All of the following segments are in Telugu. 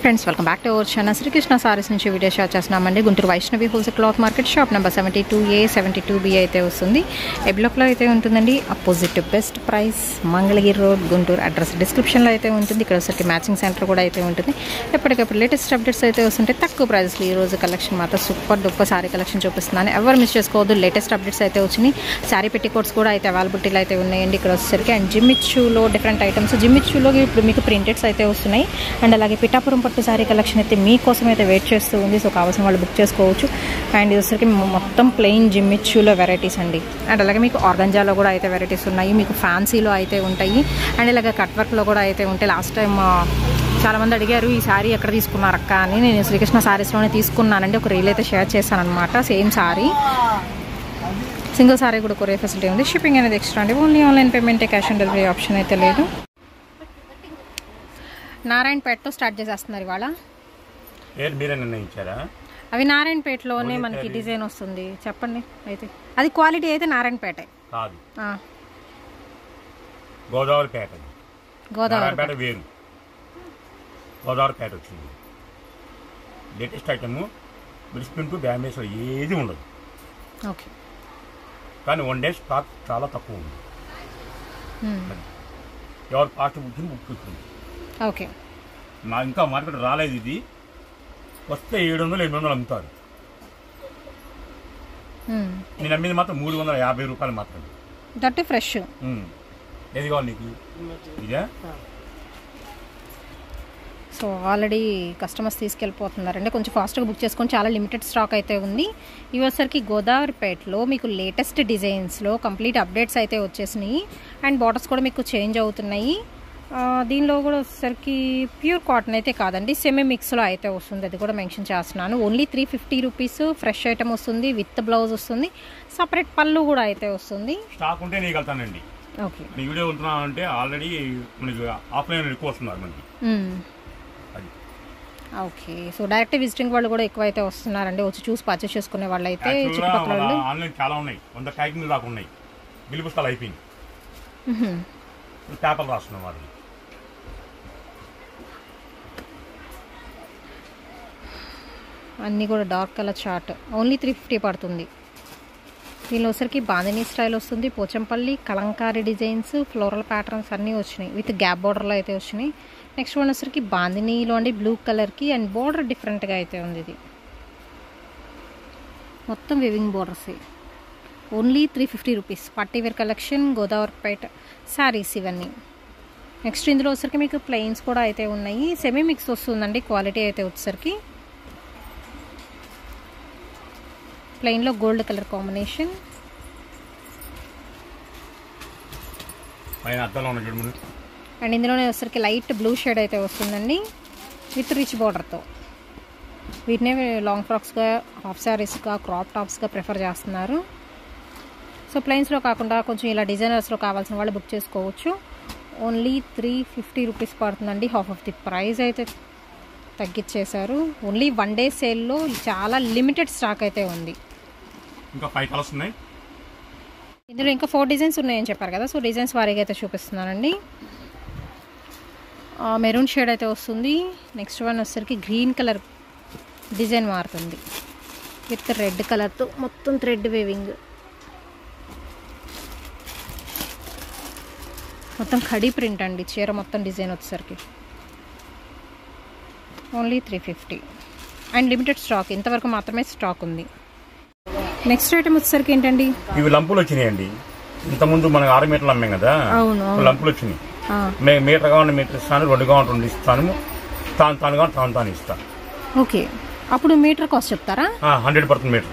Friends welcome back to our channel Srikrishna Sarees నుంచి వీడియో షేర్ చేస్తున్నామండి Guntur Vaishnavi wholesale cloth market shop number seventy two A seventy two B అయితే వస్తుంది ఎబ్లోక్లో అయితే ఉంటుందండి opposite best price Mangalagiri road Guntur address డిస్క్రిప్షన్లో అయితే ఉంటుంది ఇక్కడ వచ్చరికి మ్యాచింగ్ సెంటర్ కూడా అయితే ఉంటుంది ఎప్పటికప్పుడు లేటెస్ట్ అప్డేట్స్ అయితే వస్తుంటే తక్కువ ప్రైస్లో ఈ రోజు కలెక్షన్ మాత్రం సూపర్ డూపర్ సారీ కలెక్షన్ చూపిస్తున్నాను ఎవరు మిస్ చేసుకోవద్దు లేటెస్ట్ అప్డేట్స్ అయితే వచ్చినాయి శారీ పెట్టి కోట్స్ కూడా అయితే అవైలబిలిటీలో అయితే ఉన్నాయండి ఇక్కడ వచ్చేసరికి అండ్ జిమ్మిచ్చులో డిఫరెంట్ ఐటమ్స్ జిమ్మిచ్చులో ఇప్పుడు మీకు ప్రింటెడ్స్ అయితే వస్తున్నాయి అండ్ అలాగే పిఠాపురం పట్టు శారీ కలెక్షన్ అయితే మీకోసం అయితే వెయిట్ చేస్తూ ఉంది సో కావాల్సిన వాళ్ళు బుక్ చేసుకోవచ్చు అండ్ ఇది వచ్చేసరికి మొత్తం ప్లెయిన్ జిమ్మిచ్చులో వెరైటీస్ అండి అండ్ అలాగే మీకు ఆర్గంజాలో కూడా అయితే వెరైటీస్ ఉన్నాయి మీకు ఫ్యాన్సీలో అయితే ఉంటాయి అండ్ ఇలాగ కట్ వర్క్లో కూడా అయితే ఉంటాయి లాస్ట్ టైం చాలా మంది అడిగారు ఈ శారీ ఎక్కడ తీసుకున్నారు అక్క అని నేను శ్రీకృష్ణ శారీస్లోనే తీసుకున్నానండి ఒక రీల్ అయితే షేర్ చేశాను అనమాట సేమ్ శారీ సింగిల్ సారీ కూడా కొరియర్ ఫెసిలిటీ ఉంది షిప్పింగ్ అనేది ఎక్స్ట్రా అండి only online payment cash on delivery option అయితే లేదు నారాయణపేటతో స్టార్ట్ చేసేస్తున్నారు ఇవాళ పేరు మీరే నిర్ణయించారా అవి నారాయణపేటలోనే మనకి డిజైన్ వస్తుంది చెప్పండి అయితే అది క్వాలిటీ అయితే నారాయణపేటే కాదు ఆ, గోదావరిపేట గోదావరి నారాయణపేట వేరు గోదావరిపేట వచ్చింది లేటెస్ట్ ఐటమ్ బ్రిస్ప్రింట్ డ్యామేజ్ ఏది ఉండదు ఓకే కానీ వన్ డే స్టాక్ చాలా తక్కువ ఉంది మ్మ్. ఎవరు ఫాస్ట్ బుకింగ్ బుక్ చేసుకుంది ఓకే మా ఇంకా మార్కెట్ రాలేదు ఇది వస్తే ఏడు వందలు ఎనిమిది వందలు అమ్ముతారు మ్మ్. నేను అమ్మింది మాత్రం మూడు వందల యాభై రూపాయలు మాత్రమే దట్ ఫ్రెష్ మ్మ్. ఏది కావాలి నీకు ఇదే సో ఆల్రెడీ కస్టమర్స్ తీసుకెళ్ళిపోతున్నారండి కొంచెం ఫాస్ట్గా బుక్ చేసుకొని చాలా లిమిటెడ్ స్టాక్ అయితే ఉంది ఇవి వచ్చేసరికి గోదావరిపేటలో మీకు లేటెస్ట్ డిజైన్స్లో కంప్లీట్ అప్డేట్స్ అయితే వచ్చేసినాయి అండ్ బార్డర్స్ కూడా మీకు చేంజ్ అవుతున్నాయి ఆ, దీనిలో కూడా వచ్చేసరికి ప్యూర్ కాటన్ అయితే కాదండి సెమీ మిక్స్లో అయితే వస్తుంది అది కూడా మెన్షన్ చేస్తున్నాను only three fifty rupees fresh item వస్తుంది విత్ బ్లౌజ్ వస్తుంది సపరేట్ పళ్ళు కూడా అయితే వస్తుంది స్టాక్ ఉంటే నీకు వెళ్తానండి ఓకే నీ వీడియో ఉంటున్నా అంటే ఆల్రెడీ మనకి ఆఫ్లైన్ ఎక్కువ వస్తున్నారు మనకి అది ఓకే సో డైరెక్ట్ విజిటింగ్ వాళ్ళు కూడా ఎక్కువ అయితే వస్తున్నారండి వచ్చి చూసి పర్చేస్ చేసుకునే వాళ్ళు అయితే యాక్చువల్గా చుట్టుపక్కల వాళ్ళు ఆన్లైన్ చాలా ఉన్నాయి వంద ప్యాకింగ్ దాకా ఉన్నాయి బిల్లు పుస్తకాలు అయిపోయింది మ్మ్. పేపర్లు రాస్తున్నాం వాళ్ళు అన్నీ కూడా dark colour chart only three fifty పడుతుంది దీనిలో వచ్చరికి బాందినీ స్టైల్ వస్తుంది Pochampally kalamkari designs floral patterns అన్నీ వచ్చినాయి విత్ గ్యాప్ బార్డర్లో అయితే వచ్చినాయి నెక్స్ట్ వన్ వచ్చరికి బాందినీలో అండి బ్లూ కలర్కి అండ్ బార్డర్ డిఫరెంట్గా అయితే ఉంది ఇది మొత్తం weaving borders only three fifty rupees party wear collection Godavaripeta saris ఇవన్నీ నెక్స్ట్ ఇందులో వచ్చరికి మీకు ప్లెయిన్స్ కూడా అయితే ఉన్నాయి సెమీ మిక్స్ వస్తుందండి క్వాలిటీ అయితే వచ్చేసరికి ప్లెయిన్లో గోల్డ్ కలర్ కాంబినేషన్ పైన అద్దాలు ఉన్నాయి చూడమని అండ్ ఇందులోనే వచ్చరికి లైట్ బ్లూ షేడ్ అయితే వస్తుందండి విత్ రిచ్ బార్డర్తో వీటినే లాంగ్ ఫ్రాక్స్గా హాఫ్ శారీస్గా క్రాప్ టాప్స్గా ప్రిఫర్ చేస్తున్నారు సో ప్లెయిన్స్లో కాకుండా కొంచెం ఇలా డిజైనర్స్లో కావాల్సిన వాళ్ళు బుక్ చేసుకోవచ్చు ఓన్లీ త్రీ ఫిఫ్టీ రూపీస్ పడుతుందండి హాఫ్ ఆఫ్ ది ప్రైస్ అయితే తగ్గించేశారు ఓన్లీ వన్ డే సేల్లో చాలా లిమిటెడ్ స్టాక్ అయితే ఉంది ఇంకా ఫైవ్ కలర్స్ ఉన్నాయి ఇందులో ఇంకా ఫోర్ డిజైన్స్ ఉన్నాయని చెప్పారు కదా సో డిజైన్స్ వారీగా అయితే చూపిస్తున్నానండి మెరూన్ షేడ్ అయితే వస్తుంది నెక్స్ట్ వన్ వచ్చేసరికి గ్రీన్ కలర్ డిజైన్ మారుతుంది విత్ రెడ్ కలర్తో మొత్తం థ్రెడ్ వేవింగ్ మొత్తం ఖడీ ప్రింట్ అండి చీర మొత్తం డిజైన్ వచ్చేసరికి only three fifty and limited stock ఇంతవరకు మాత్రమే స్టాక్ ఉంది నెక్స్ట్ ఐటమ్ వచ్చేసరికి ఏంటండి ఇవి లంపులు వచ్చినాయండి ఇంతకుముందు మనం ఆరు మీటర్లు అమ్మాం కదా అవును ఇప్పుడు లంపులు వచ్చినాయి ఆ, మే మీటర్ కావాలంటే మీటర్ ఇస్తాను రెండు కావాలంటే రెండు ఇస్తాను తాను తాను కావాలి తాను తాను ఇస్తాను ఓకే అప్పుడు మీటర్ కాస్ట్ చెప్తారా హండ్రెడ్ పడుతుంది మీటర్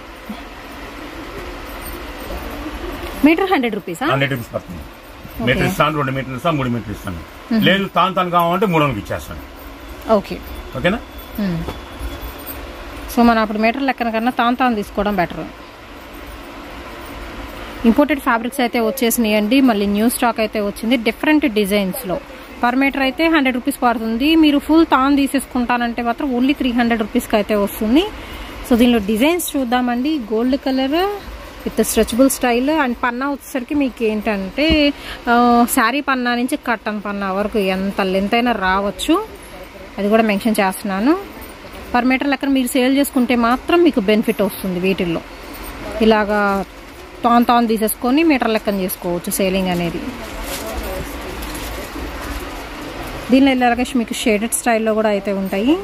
మీటర్ హండ్రెడ్ రూపీసా హండ్రెడ్ రూపీస్ పడుతుంది మీటర్ ఇస్తాను రెండు మీటర్లు ఇస్తాను మూడు మీటర్లు ఇస్తాను లేదు తాను తాను కావాలంటే మూడు వందలకి ఇచ్చేస్తాను ఓకే ఓకేనా మ్మ్. సో మనం అప్పుడు మీటర్ లెక్కన కన్నా తాను తాను తీసుకోవడం బెటర్ ఇంపోర్టెడ్ ఫ్యాబ్రిక్స్ అయితే వచ్చేసినాయి అండి మళ్ళీ న్యూ స్టాక్ అయితే వచ్చింది డిఫరెంట్ డిజైన్స్లో పర్ మీటర్ అయితే హండ్రెడ్ రూపీస్ పడుతుంది మీరు ఫుల్ తాను తీసేసుకుంటానంటే మాత్రం ఓన్లీ త్రీ హండ్రెడ్ రూపీస్కి అయితే వస్తుంది సో దీనిలో డిజైన్స్ చూద్దామండి gold colour with stretchable style and పన్నా వచ్చేసరికి మీకు ఏంటంటే శారీ పన్నా నుంచి కట్టన్ పన్నా వరకు ఎంత లెంత్ అయినా రావచ్చు అది కూడా మెన్షన్ చేస్తున్నాను పర్ మీటర్ లెక్కన మీరు సేల్ చేసుకుంటే మాత్రం మీకు బెనిఫిట్ వస్తుంది వీటిల్లో ఇలాగా తాన్ తాన్ తీసేసుకొని మీటర్ లెక్కన చేసుకోవచ్చు సేలింగ్ అనేది దీనిలో ఇలాగే మీకు షేడెడ్ స్టైల్లో కూడా అయితే ఉంటాయి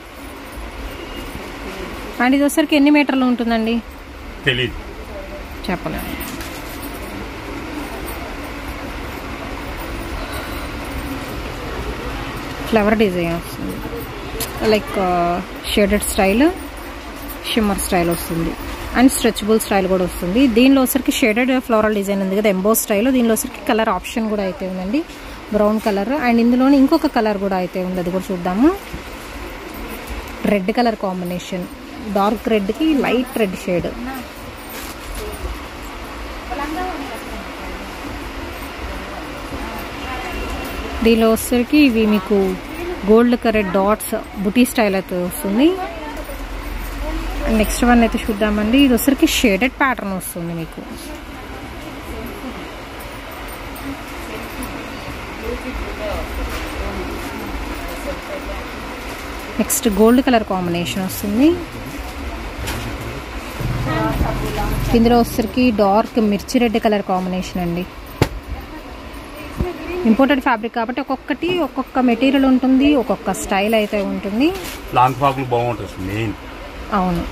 అండ్ ఇది వచ్చరికి ఎన్ని మీటర్లు ఉంటుందండి తెలియదు చెప్పలేము ఫ్లవర్ డిజైన్ వస్తుంది like shaded style shimmer style వస్తుంది అండ్ స్ట్రెచబుల్ స్టైల్ కూడా వస్తుంది దీనిలో వచ్చరికి షేడెడ్ ఫ్లోరల్ డిజైన్ ఉంది కదా ఎంబో స్టైల్ దీనిలో వచ్చరికి కలర్ ఆప్షన్ కూడా అయితే ఉందండి బ్రౌన్ కలర్ అండ్ ఇందులోనే ఇంకొక కలర్ కూడా అయితే ఉంది అది కూడా చూద్దాము రెడ్ కలర్ కాంబినేషన్ డార్క్ రెడ్కి లైట్ రెడ్ షేడ్ దీనిలో వచ్చేసరికి ఇవి మీకు గోల్డ్ కలర్ డాట్స్ బుటీ స్టైల్ అయితే వస్తుంది నెక్స్ట్ వన్ అయితే చూద్దామండి ఇది వచ్చరికి షేడెడ్ ప్యాటర్న్ వస్తుంది మీకు నెక్స్ట్ గోల్డ్ కలర్ కాంబినేషన్ వస్తుంది ఇందులో వచ్చరికి డార్క్ మిర్చి రెడ్ కలర్ కాంబినేషన్ అండి ఇంపోర్టెడ్ ఫ్యాబ్రిక్ కాబట్టి ఒక్కొక్కటి ఒక్కొక్క మెటీరియల్ ఉంటుంది ఒక్కొక్క స్టైల్ అయితే ఉంటుంది లాంగ్ ఫ్రాక్లు బాగుంటుంది మెయిన్ అవును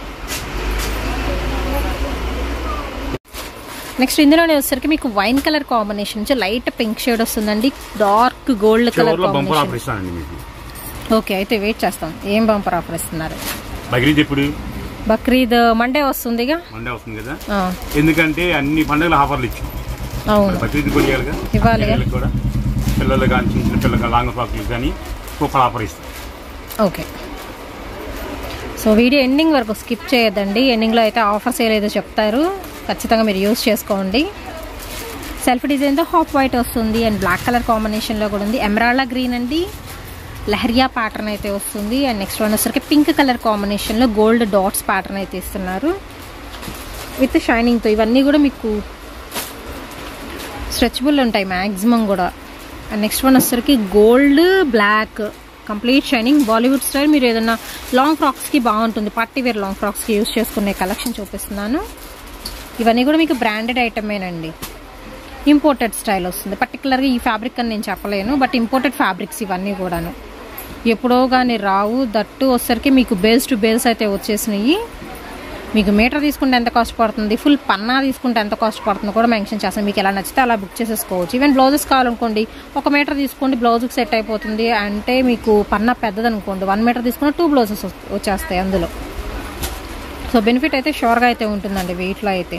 నెక్స్ట్ ఇందులోనే వచ్చేసరికి మీకు వైన్ కలర్ కాంబినేషన్ నుంచి లైట్ పింక్ షేడ్ వస్తుందండి డార్క్ గోల్డ్ కలర్ చివరిలో బంపర్ కాంబినేషన్ ఆఫర్ ఇస్తానండి మీకు ఓకే అయితే వెయిట్ చేస్తాం ఏం బంపర్ ఆఫర్ ఇస్తున్నారు బక్రీద్ ఎప్పుడు బక్రీద్ మండే వస్తుందిగా మండే వస్తుంది కదా ఆ, ఎందుకంటే అన్ని పండుగల ఆఫర్లు ఇచ్చాం అవును బక్రీద్ కూడా ఇవ్వాలిగా ఇవ్వాలిగా. పిల్లలకి కూడా పిల్లలు కానీ చిన్న చిన్న పిల్లలకి లాంగ్ ఫ్రాక్లు కానీ సూపర్ ఆఫర్ ఇస్తాం ఓకే సో వీడియో ఎండింగ్ వరకు స్కిప్ చేయొద్దండి ఎండింగ్లో అయితే ఆఫర్స్ ఏదైతే చెప్తారు ఖచ్చితంగా మీరు యూస్ చేసుకోండి సెల్ఫ్ డిజైన్తో హాఫ్ వైట్ వస్తుంది అండ్ బ్లాక్ కలర్ కాంబినేషన్లో కూడా ఉంది ఎమరాల్డా గ్రీన్ అండి లహరియా ప్యాటర్న్ అయితే వస్తుంది అండ్ నెక్స్ట్ వన్ వచ్చరికి పింక్ కలర్ కాంబినేషన్లో గోల్డ్ డాట్స్ ప్యాటర్న్ అయితే ఇస్తున్నారు విత్ షైనింగ్తో ఇవన్నీ కూడా మీకు స్ట్రెచబుల్ ఉంటాయి మ్యాక్సిమం కూడా అండ్ నెక్స్ట్ వన్ వచ్చరికి gold black complete shining Bollywood style మీరు ఏదైనా లాంగ్ ఫ్రాక్స్కి బాగుంటుంది పార్టీ వేర్ లాంగ్ ఫ్రాక్స్కి యూస్ చేసుకునే కలెక్షన్ చూపిస్తున్నాను ఇవన్నీ కూడా మీకు బ్రాండెడ్ ఐటమేనండి ఇంపోర్టెడ్ స్టైల్ వస్తుంది పర్టికులర్గా ఈ ఫ్యాబ్రిక్ అని నేను చెప్పలేను బట్ ఇంపోర్టెడ్ ఫ్యాబ్రిక్స్ ఇవన్నీ కూడాను ఎప్పుడో కానీ రావు దట్టు వచ్చరికి మీకు బేస్ టు బేస్ అయితే వచ్చేసినాయి మీకు మీటర్ తీసుకుంటే ఎంత కాస్ట్ పడుతుంది ఫుల్ పన్నా తీసుకుంటే ఎంత కాస్ట్ పడుతుందో కూడా మెన్షన్ చేస్తాను మీకు ఎలా నచ్చితే అలా బుక్ చేసేసుకోవచ్చు ఈవెన్ బ్లౌజెస్ కావాలనుకోండి ఒక మీటర్ తీసుకోండి బ్లౌజ్కి సెట్ అయిపోతుంది అంటే మీకు పన్నా పెద్దది అనుకోండి వన్ మీటర్ తీసుకున్న టూ బ్లౌజెస్ వచ్చేస్తాయి అందులో సో బెనిఫిట్ అయితే షూర్గా అయితే ఉంటుందండి వెయిట్లో అయితే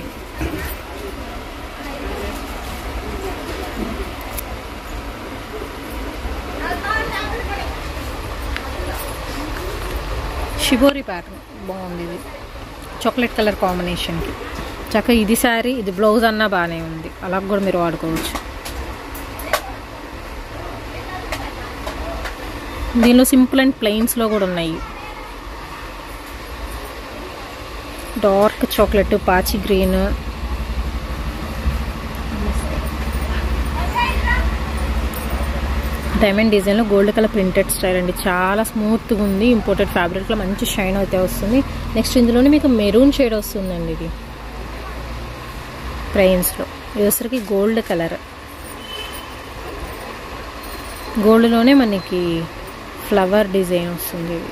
షిబోరి ప్యాటర్న్ బాగుంది ఇది చాక్లెట్ కలర్ కాంబినేషన్కి చక్కగా ఇది శారీ ఇది బ్లౌజ్ అన్నా బాగానే ఉంది అలా కూడా మీరు వాడుకోవచ్చు దీనిలో సింపుల్ అండ్ ప్లెయిన్స్లో కూడా ఉన్నాయి డార్క్ చాక్లెట్ పాచి గ్రీన్ డైమండ్ డిజైన్లో గోల్డ్ కలర్ ప్రింటెడ్ స్టైల్ అండి చాలా స్మూత్గా ఉంది ఇంపోర్టెడ్ ఫ్యాబ్రిక్లో మంచి షైన్ అయితే వస్తుంది నెక్స్ట్ ఇందులోనే మీకు మెరూన్ షేడ్ వస్తుందండి ఇది ప్రైన్స్లో ఇది వచ్చరికి గోల్డ్ కలర్ గోల్డ్లోనే మనకి ఫ్లవర్ డిజైన్ వస్తుంది ఇది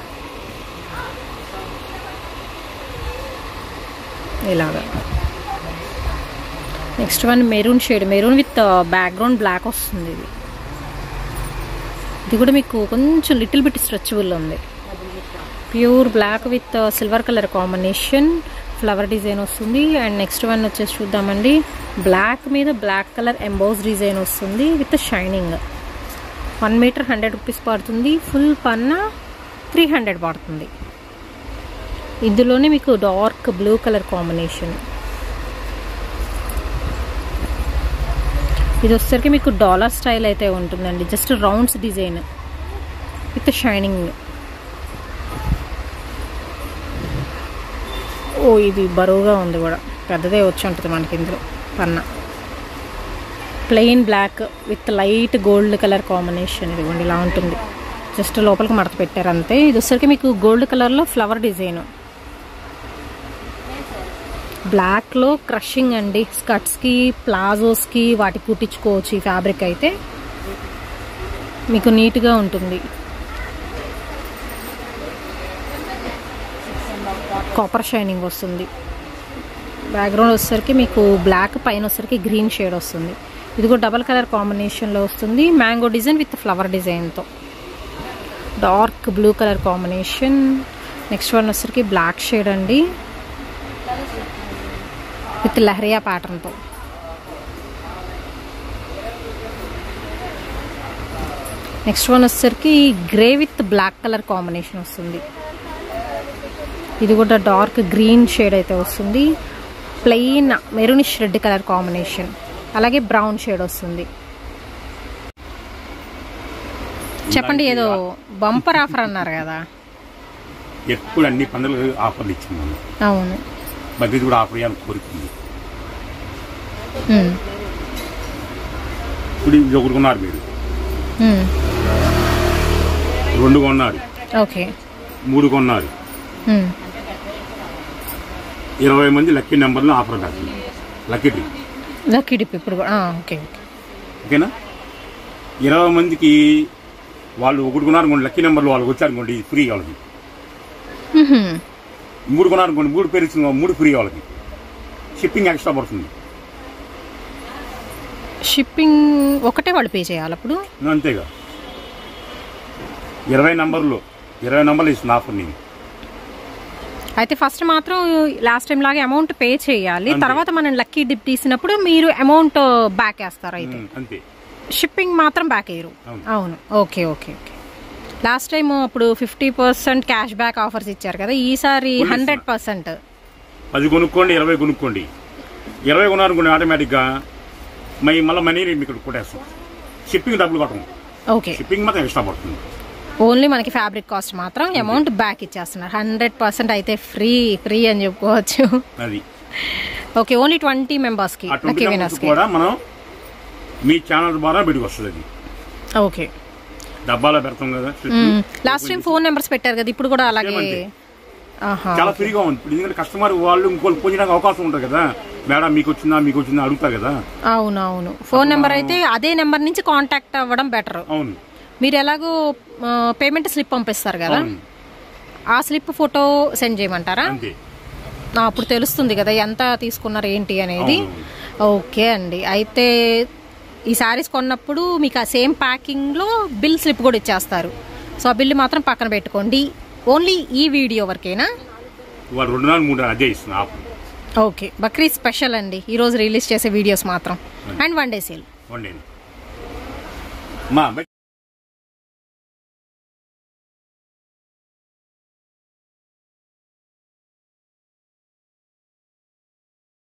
ఇలాగా next one maroon shade maroon with background black వస్తుంది ఇది ఇది కూడా మీకు కొంచెం లిటిల్ బిట్ స్ట్రెచబుల్ ఉంది pure black with silver colour combination flower design వస్తుంది అండ్ నెక్స్ట్ వన్ వచ్చేసి చూద్దామండి బ్లాక్ మీద బ్లాక్ కలర్ ఎంబోస్ డిజైన్ వస్తుంది with shining one metre hundred rupees పడుతుంది ఫుల్ పన్న త్రీ హండ్రెడ్ పడుతుంది ఇందులోనే మీకు డార్క్ బ్లూ కలర్ కాంబినేషన్ ఇది వచ్చేసరికి మీకు డాలర్ స్టైల్ అయితే ఉంటుందండి just rounds design with shining ఓ ఇది బరువుగా ఉంది కూడా పెద్దదే వచ్చి ఉంటుంది మనకి ఇందులో పన్న plain black with light gold colour combination ఇదిగోండి ఇలా ఉంటుంది జస్ట్ లోపలికి మడత పెట్టారు అంతే ఇది వచ్చరికి మీకు గోల్డ్ కలర్లో ఫ్లవర్ డిజైన్ బ్లాక్లో క్రషింగ్ అండి స్కర్ట్స్కి ప్లాజోస్కి వాటికి కుట్టించుకోవచ్చు ఈ ఫ్యాబ్రిక్ అయితే మీకు నీట్గా ఉంటుంది కాపర్ షైనింగ్ వస్తుంది బ్యాక్గ్రౌండ్ వచ్చేసరికి మీకు బ్లాక్ పైన వచ్చేసరికి గ్రీన్ షేడ్ వస్తుంది ఇది కూడా డబల్ కలర్ కాంబినేషన్లో వస్తుంది మ్యాంగో డిజైన్ విత్ ఫ్లవర్ డిజైన్తో dark blue colour combination next one వచ్చేసరికి బ్లాక్ షేడ్ అండి విత్ లహరియా ప్యాటర్న్తో నెక్స్ట్ వన్ వచ్చేసరికి grey with black colour combination వస్తుంది ఇది కూడా డార్క్ గ్రీన్ షేడ్ అయితే వస్తుంది plain maroonish red colour combination అలాగే బ్రౌన్ షేడ్ వస్తుంది చెప్పండి ఏదో బంపర్ ఆఫర్ అన్నారు కదా ఎప్పుడు అన్ని పండుగలు ఆఫర్లు ఇచ్చింది అవును బగ్రీద్ కూడా ఆఫర్ చేయాలని కోరుకుంది ఉమ్, ఇప్పుడు ఇది ఒకటి కొన్నారు మీరు ఉమ్, రెండు కొన్నారు ఓకే మూడు కొన్నారు ఉమ్, ఇరవై మంది లక్కీ నెంబర్లు ఆఫర్ పెడుతుంది లక్కీ డ్రీ లక్కీ డిప్ ఇప్పుడు కూడా ఆ, ఓకే ఓకే ఓకేనా ఇరవై మందికి వాళ్ళు ఒకటి కొన్నారు అనుకోండి లక్కీ నెంబర్లు వాళ్ళకి వచ్చారు అనుకోండి ఇది ఫ్రీ వాళ్ళకి ఉహుం, మూడు కొన్నారు అనుకోండి మూడు పేరు ఇచ్చిన మూడు ఫ్రీ వాళ్ళకి షిప్పింగ్ ఎక్స్ట్రా పడుతుంది షిప్పింగ్ ఒకటే వాళ్ళు పే చేయాలి అప్పుడు అంతేగా ఇరవై నంబర్లు ఇరవై నంబర్లు ఇస్తుంది ఆఫర్ నేను అయితే ఫస్ట్ మాత్రం లాస్ట్ టైం లాగా అమౌంట్ పే చేయాలి అంతే. తర్వాత మనం లక్కీ డిప్ తీసినప్పుడు మీరు అమౌంట్ బ్యాక్ వేస్తారు అయితే ఉమ్, అంతే షిప్పింగ్ మాత్రం బ్యాక్ వేయరు అవును. అవును okay okay okay last time అప్పుడు fifty percent cash back offers ఇచ్చారు కదా ఈసారి కొనేస్తున్నా. హండ్రెడ్ పర్సెంట్ పది కొనుక్కోండి ఇరవై కొనుక్కోండి ఇరవై కొన్నారు అనుకోండి ఆటోమేటిక్గా మై మళ్ళీ మనీ రేట్ ఇక్కడ కొట్టేస్తాం షిప్పింగ్ డబ్బులు కట్టం ఓకే షిప్పింగ్ మాత్రం ఎక్స్ట్రా పడుతుంది ఓన్లీ మనకి ఫ్యాబ్రిక్ కాస్ట్ మాత్రం అమౌంట్ బ్యాక్ ఇచ్చేస్తున్నారు హండ్రెడ్ పర్సెంట్ అయితే ఫ్రీ ఫ్రీ అని చెప్పుకోవచ్చు అది ఓకే ఓన్లీ ట్వంటీ మెంబర్స్ కి ఆ లక్కీ ట్వంటీ వినర్స్ కి కూడా మనం మీ ఛానల్ ద్వారా బయటకు వస్తుంది అది ఓకే డబ్బాలో పెడతాం కదా లాస్ట్ టైం ఫోన్ నెంబర్స్ పెట్టారు కదా ఇప్పుడు కూడా అలాగే అంతే. ఆహా చాలా ఫ్రీగా ఉంది ఇప్పుడు ఎందుకంటే కస్టమర్ వాళ్ళు ఇంకోళ్ళు ఫోన్ చేయడానికి అవకాశం ఉంటుంది కదా మేడం మీకు వచ్చిందా మీకు వచ్చిందా అడుగుతారు కదా అవును అవును ఫోన్ నెంబర్ అయితే అదే నెంబర్ నుంచి కాంటాక్ట్ అవ్వడం బెటర్ అవును మీరు ఎలాగో పేమెంట్ స్లిప్ పంపిస్తారు కదా అవును ఆ స్లిప్ ఫోటో సెండ్ చేయమంటారా అంతే ఆ, అప్పుడు తెలుస్తుంది కదా ఎంత తీసుకున్నారు ఏంటి అనేది అవును. ఓకే అండి అయితే ఈ శారీస్ కొన్నప్పుడు మీకు ఆ సేమ్ ప్యాకింగ్లో బిల్ స్లిప్ కూడా ఇచ్చేస్తారు సో ఆ బిల్ మాత్రం పక్కన పెట్టుకోండి ఓన్లీ ఈ వీడియో వరకేనా వాళ్ళు రెండు నాలుగు మూడు నాలుగు అదే ఇస్తుంది ఆఫర్ ఓకే బక్రీద్ స్పెషల్ అండి ఈరోజు రిలీజ్ చేసే వీడియోస్ మాత్రం అండ్ వన్ డే సేల్ వండి మా